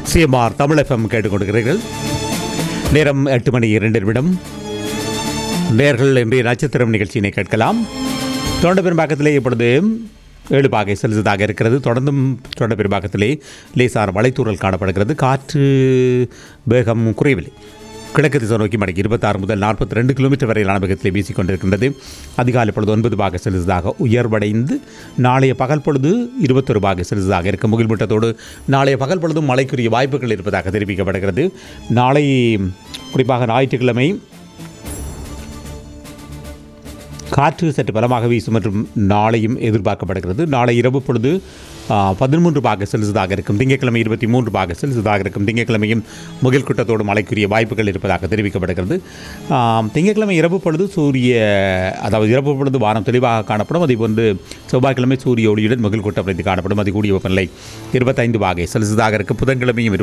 CMR Tamil FM கேட்டுக்கொண்டிருக்கிறீர்கள் நேரம் எட்டு மணி இரண்டு நிமிடம் நேர்கள் இன்றைய நட்சத்திரம் நிகழ்ச்சியினை கேட்கலாம் தொண்ட பெரும்பாக்கத்திலே இப்பொழுது ஏழு பாகை செலுத்ததாக இருக்கிறது தொடர்ந்தும் தொண்ட பெரும்பாக்கத்திலே லேசான மலைத்தூறல் காணப்படுகிறது காற்று வேகம் குறையவில்லை கிழக்கு திசை நோக்கி மடக்கி இருபத்தாறு முதல் நாற்பத்தி ரெண்டு கிலோமீட்டர் வரையிலான வேகத்திலே வீசிக் கொண்டிருக்கின்றது அதிகாலை பொழுது ஒன்பது பாக செலுத்ததாக உயர்வடைந்து நாளைய பகல் பொழுது இருபத்தொரு பாக செலுத்ததாக இருக்கும் முகில்மூட்டத்தோடு நாளைய பகல் பொழுதும் மழைக்குரிய வாய்ப்புகள் இருப்பதாக தெரிவிக்கப்படுகிறது நாளை குறிப்பாக ஞாயிற்றுக்கிழமை காற்று சற்று பலமாக வீசும் மற்றும் நாளையும் எதிர்பார்க்கப்படுகிறது நாளை இரவு பொழுது பதிமூன்று பாக செல்சியஸாக இருக்கும் திங்கட்கிழமை இருபத்தி மூன்று பாக செல்சியஸாக இருக்கும் திங்கட்கிழமையும் முகில் கூட்டத்தோடு மழைக்குரிய வாய்ப்புகள் இருப்பதாக தெரிவிக்கப்படுகிறது ஆம், திங்கட்கிழமை இரவு பொழுது சூரிய அதாவது இரவு பொழுது வானம் தெளிவாக காணப்படும் அதே போன்று செவ்வாய்க்கிழமை சூரிய ஒளியுடன் முகில் கூட்டம் அமைந்து காணப்படும் அது கூடிய வெப்பநிலை இருபத்தைந்து பாகை செல்சியஸாக இருக்கும் புதன்கிழமையும்